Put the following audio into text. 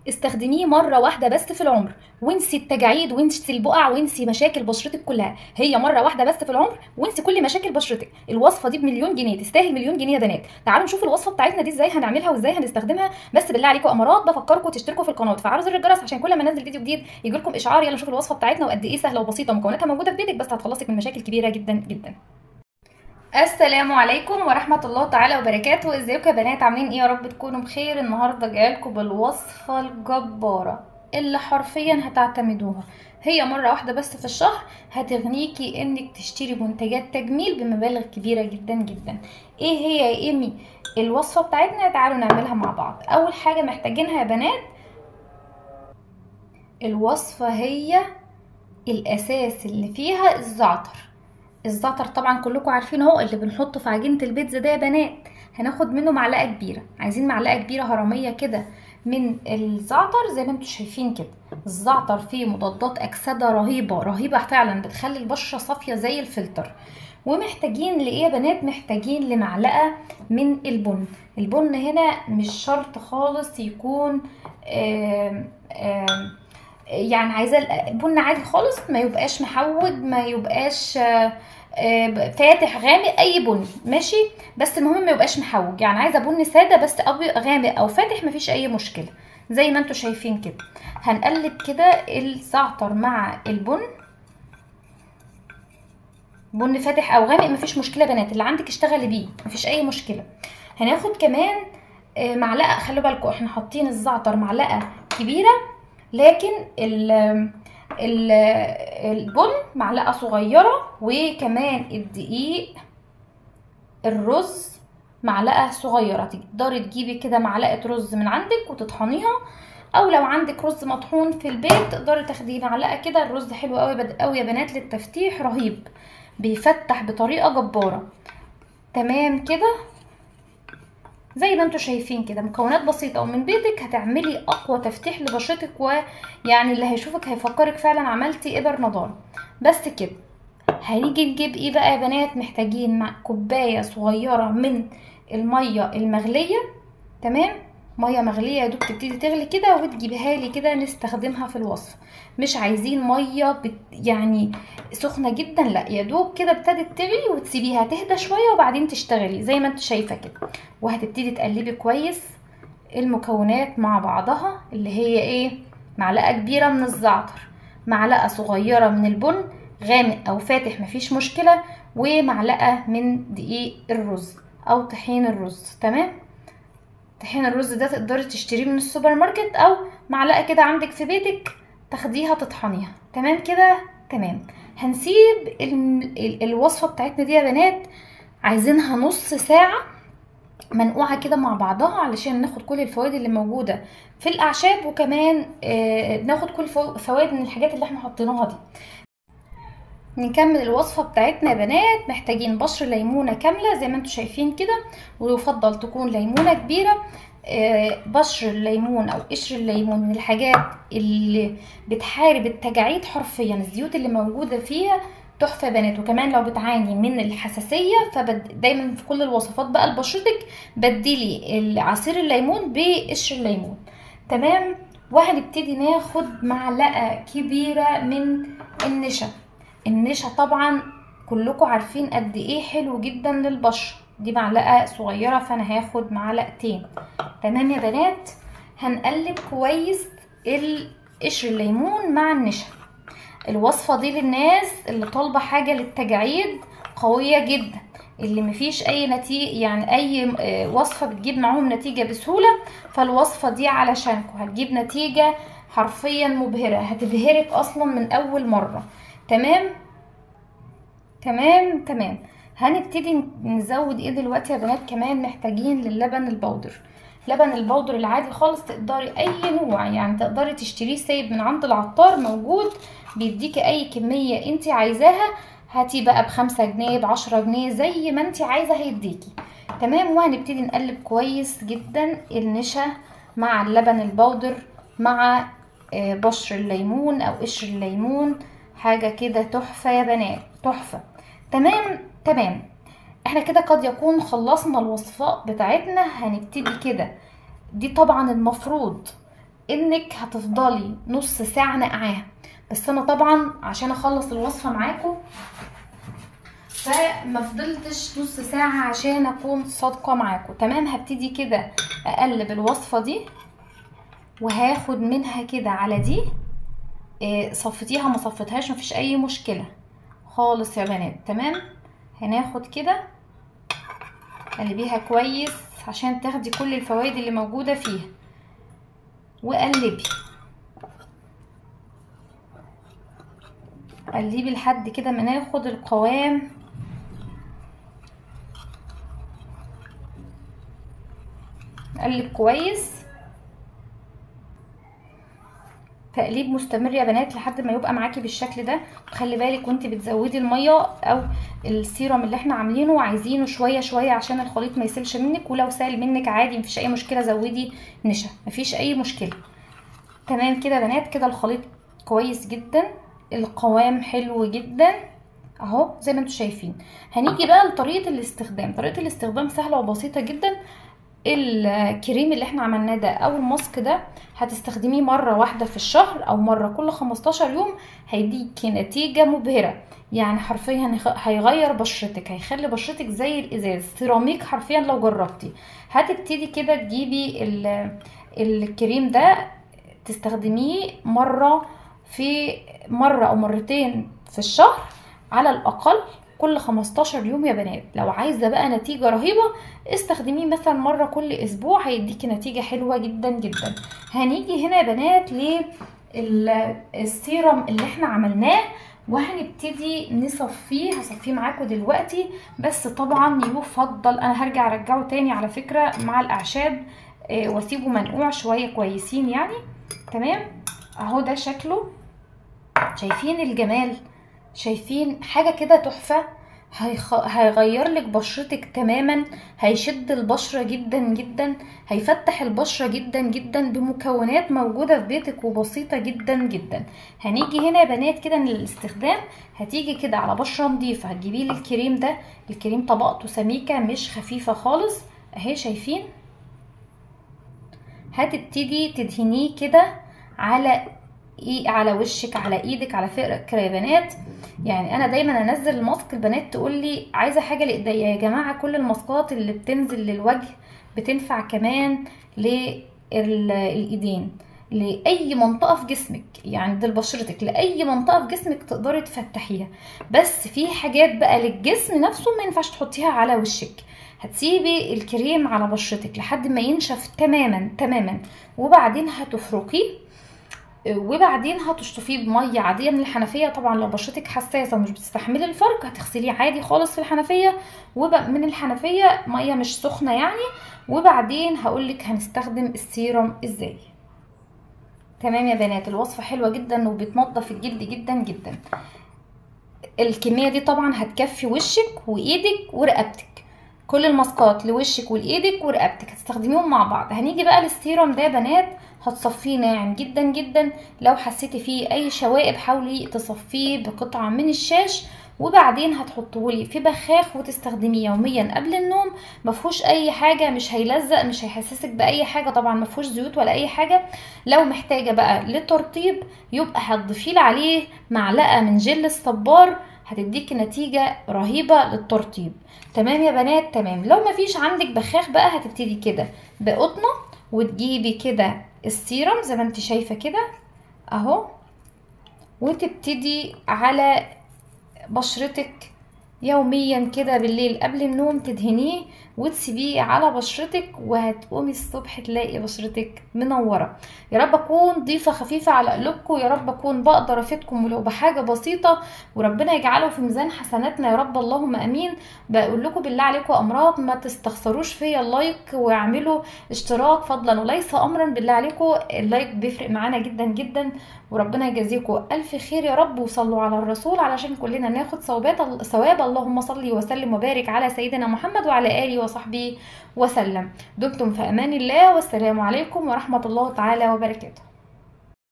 استخدميه مرة واحدة بس في العمر وانسي التجاعيد وانسي البقع وانسي مشاكل بشرتك كلها هي مرة واحدة بس في العمر وانسي كل مشاكل بشرتك الوصفة دي بمليون جنيه تستاهل مليون جنيه يا بنات تعالوا نشوف الوصفة بتاعتنا دي ازاي هنعملها وازاي هنستخدمها بس بالله عليكم امارات بفكركم تشتركوا في القناه وتفعلوا زر الجرس عشان كل ما انزل فيديو جديد يجي لكم اشعار يلا نشوف الوصفة بتاعتنا وقد ايه سهلة وبسيطة ومكوناتها موجودة في بيتك بس هتخلصك من مشاكل كبيرة جدا جدا السلام عليكم ورحمة الله تعالى وبركاته ازيكم يا بنات عاملين ايه يا رب تكونوا بخير النهاردة جايلكم بالوصفة الجبارة اللي حرفيا هتعتمدوها هي مرة واحدة بس في الشهر هتغنيكي انك تشتري منتجات تجميل بمبالغ كبيرة جدا جدا ايه هي يا ايمي الوصفة بتاعتنا تعالوا نعملها مع بعض اول حاجة محتاجينها يا بنات الوصفة هي الاساس اللي فيها الزعتر الزعتر طبعا كلكم عارفين اهو اللي بنحطه في عجينه البيتزا ده يا بنات هناخد منه معلقه كبيره عايزين معلقه كبيره هرميه كده من الزعتر زي ما انتم شايفين كده الزعتر فيه مضادات اكسده رهيبه رهيبه فعلا بتخلي البشره صافيه زي الفلتر ومحتاجين لايه يا بنات محتاجين لمعلقه من البن البن هنا مش شرط خالص يكون آم آم يعني عايزه البن عادي خالص ما يبقاش محوج ما يبقاش فاتح غامق اي بني ماشي بس المهم ما يبقاش محوج يعني عايزه بني ساده بس ابيض غامق او فاتح مفيش اي مشكله زي ما انتم شايفين كده هنقلب كده الزعتر مع البن بن فاتح او غامق مفيش مشكله بنات اللي عندك اشتغلي بيه مفيش اي مشكله هناخد كمان معلقه خلوا بالكم احنا حاطين الزعتر معلقه كبيره لكن ال ال البن معلقه صغيره وكمان الدقيق الرز معلقه صغيره تقدري تجيبي كده معلقه رز من عندك وتطحنيها او لو عندك رز مطحون في البيت تقدري تاخدي معلقه كده الرز حلو قوي قوي يا بنات للتفتيح رهيب بيفتح بطريقه جباره تمام كده زي ما انتم شايفين كده مكونات بسيطة ومن بيتك هتعملي اقوى تفتيح لبشرتك ويعني اللي هيشوفك هيفكرك فعلا عملتي ابر نضارة بس كده هنيجي نجيب ايه بقى يا بنات محتاجين مع كوباية صغيرة من المية المغلية تمام ميه مغليه يا دوب تبتدي تغلي كده وتجيبيها لي كده نستخدمها في الوصفه مش عايزين ميه بت يعني سخنه جدا لا يا دوب كده ابتدت تغلي وتسيبيها تهدى شويه وبعدين تشتغلي زي ما انت شايفه كده وهتبتدي تقلبي كويس المكونات مع بعضها اللي هي ايه معلقه كبيره من الزعتر معلقه صغيره من البن غامق او فاتح مفيش مشكله ومعلقه من دقيق الرز او طحين الرز تمام طحين الرز ده تقدري تشتريه من السوبر ماركت او معلقه كده عندك في بيتك تاخديها تطحنيها تمام كده تمام هنسيب ال ال الوصفه بتاعتنا دي يا بنات عايزينها نص ساعه منقوعه كده مع بعضها علشان ناخد كل الفوائد اللي موجوده في الاعشاب وكمان آه ناخد كل فوائد من الحاجات اللي احنا حطيناها دي نكمل الوصفة بتاعتنا يا بنات محتاجين بشر ليمونة كاملة زي ما انتم شايفين كده ويفضل تكون ليمونة كبيرة بشر الليمون او قشر الليمون من الحاجات اللي بتحارب التجاعيد حرفيا الزيوت اللي موجودة فيها تحفة يا بنات وكمان لو بتعاني من الحساسية فدايما في كل الوصفات بقى لبشرتك بدلي عصير الليمون بقشر الليمون تمام وهنبتدي ناخد معلقة كبيرة من النشا النشا طبعا كلكم عارفين قد ايه حلو جدا للبشره دي معلقه صغيره فانا هاخد معلقتين تمام يا بنات هنقلب كويس قشر الليمون مع النشا الوصفه دي للناس اللي طالبه حاجه للتجاعيد قويه جدا اللي مفيش اي نتيجه يعني اي وصفه بتجيب معاهم نتيجه بسهوله فالوصفه دي علشانكم هتجيب نتيجه حرفيا مبهره هتبهرك اصلا من اول مره تمام تمام تمام هنبتدي نزود ايه دلوقتي يا بنات كمان محتاجين للبن البودر لبن البودر العادي خالص تقدري اي نوع يعني تقدري تشتريه سايب من عند العطار موجود بيديكي اي كمية انت عايزاها هاتي بقى بخمسة جنيه بعشرة جنيه زي ما انت عايزة هيديكي تمام وهنبتدي نقلب كويس جدا النشا مع اللبن البودر مع بشر الليمون او قشر الليمون حاجه كده تحفه يا بنات تحفه تمام تمام احنا كده قد يكون خلصنا الوصفات بتاعتنا هنبتدي كده دي طبعا المفروض انك هتفضلي نص ساعه نقعاها بس انا طبعا عشان اخلص الوصفه معاكم فما فضلتش نص ساعه عشان اكون صادقه معاكم تمام هبتدي كده اقلب الوصفه دي وهاخد منها كده على دي إيه صفتيها ما صفتهاش مفيش اي مشكله خالص يا بنات تمام هناخد كده قلبيها كويس عشان تاخدي كل الفوائد اللي موجوده فيها وقلبي قلبي لحد كده ما ناخد القوام قلب كويس تقليب مستمر يا بنات لحد ما يبقى معاكي بالشكل ده خلي بالك وانت بتزودي الميه او السيرم اللي احنا عاملينه وعايزينه شويه شويه عشان الخليط ما يسيلش منك ولو سال منك عادي مفيش اي مشكله زودي نشا مفيش اي مشكله تمام كده يا بنات كده الخليط كويس جدا القوام حلو جدا اهو زي ما انتم شايفين هنيجي بقى لطريقه الاستخدام طريقه الاستخدام سهله وبسيطه جدا الكريم اللي احنا عملناه ده او الماسك ده هتستخدميه مره واحده في الشهر او مره كل 15 يوم هيديكي نتيجه مبهره يعني حرفيا هيغير بشرتك هيخلي بشرتك زي الازاز سيراميك حرفيا لو جربتي هتبتدي كده تجيبي الكريم ده تستخدميه مره في مره او مرتين في الشهر على الاقل كل 15 يوم يا بنات لو عايزه بقى نتيجه رهيبه استخدميه مثلا مره كل اسبوع هيديكي نتيجه حلوه جدا جدا هنيجي هنا يا بنات للسيرم اللي احنا عملناه وهنبتدي نصفيه هصفيه معاكم دلوقتي بس طبعا يفضل انا هرجع ارجعه تاني على فكره مع الاعشاب واسيبه منقوع شويه كويسين يعني تمام اهو ده شكله شايفين الجمال شايفين حاجة كده تحفة هيخ... هيغير لك بشرتك تماما هيشد البشرة جدا جدا هيفتح البشرة جدا جدا بمكونات موجودة في بيتك وبسيطة جدا جدا هنيجي هنا يا بنات كده للاستخدام هتيجي كده على بشرة نظيفة هتجيبي لي الكريم ده الكريم طبقته سميكة مش خفيفة خالص اهي شايفين هتبتدي تدهنيه كده على ايه على وشك على ايدك على فكره يا بنات يعني انا دايما انزل الماسك البنات تقول لي عايزه حاجه لايديا يا جماعه كل الماسكات اللي بتنزل للوجه بتنفع كمان للايدين لاي منطقه في جسمك يعني دي لبشرتك لاي منطقه في جسمك تقدري تفتحيها بس في حاجات بقى للجسم نفسه ما ينفعش تحطيها على وشك هتسيبي الكريم على بشرتك لحد ما ينشف تماما تماما وبعدين هتفركيه وبعدين هتشطفيه بميه عاديه من الحنفيه طبعا لو بشرتك حساسه ومش بتستحملي الفرك هتغسليه عادي خالص في الحنفيه ومن الحنفيه ميه مش سخنه يعني وبعدين هقولك هنستخدم السيروم ازاي تمام يا بنات الوصفه حلوه جدا وبتنضف الجلد جدا جدا الكميه دي طبعا هتكفي وشك وايدك ورقبتك كل الماسكات لوشك ولايدك ورقبتك هتستخدميهم مع بعض هنيجي بقى للسيروم ده يا بنات هتصفيه ناعم جدا جدا لو حسيتي فيه اي شوائب حاولي تصفيه بقطعه من الشاش وبعدين هتحطهولي في بخاخ وتستخدميه يوميا قبل النوم مفهوش اي حاجه مش هيلزق مش هيحسسك باي حاجه طبعا مفهوش زيوت ولا اي حاجه لو محتاجه بقى للترطيب يبقى هتضيفيلي عليه معلقه من جل الصبار هتديكي نتيجة رهيبة للترطيب تمام يا بنات تمام لو مفيش عندك بخاخ بقى هتبتدي كده بقطنة وتجيبي كده السيرم زي ما انت شايفة كده اهو وتبتدي على بشرتك يوميا كده بالليل قبل النوم تدهنيه وتسيبيه على بشرتك وهتقومي الصبح تلاقي بشرتك منوره يا رب اكون ضيفه خفيفه على قلوبكم يا رب اكون بقدر افيدكم ولو بحاجه بسيطه وربنا يجعله في ميزان حسناتنا يا رب اللهم امين بقول لكم بالله عليكم امراض ما تستخسروش فيا اللايك واعملوا اشتراك فضلا وليس امرا بالله عليكم اللايك بيفرق معانا جدا جدا وربنا يجازيكم الف خير يا رب وصلوا على الرسول علشان كلنا ناخد ثوابات ثواب اللهم صل وسلم وبارك على سيدنا محمد وعلى اله وصحبه وسلم دمتم في امان الله والسلام عليكم ورحمه الله تعالى وبركاته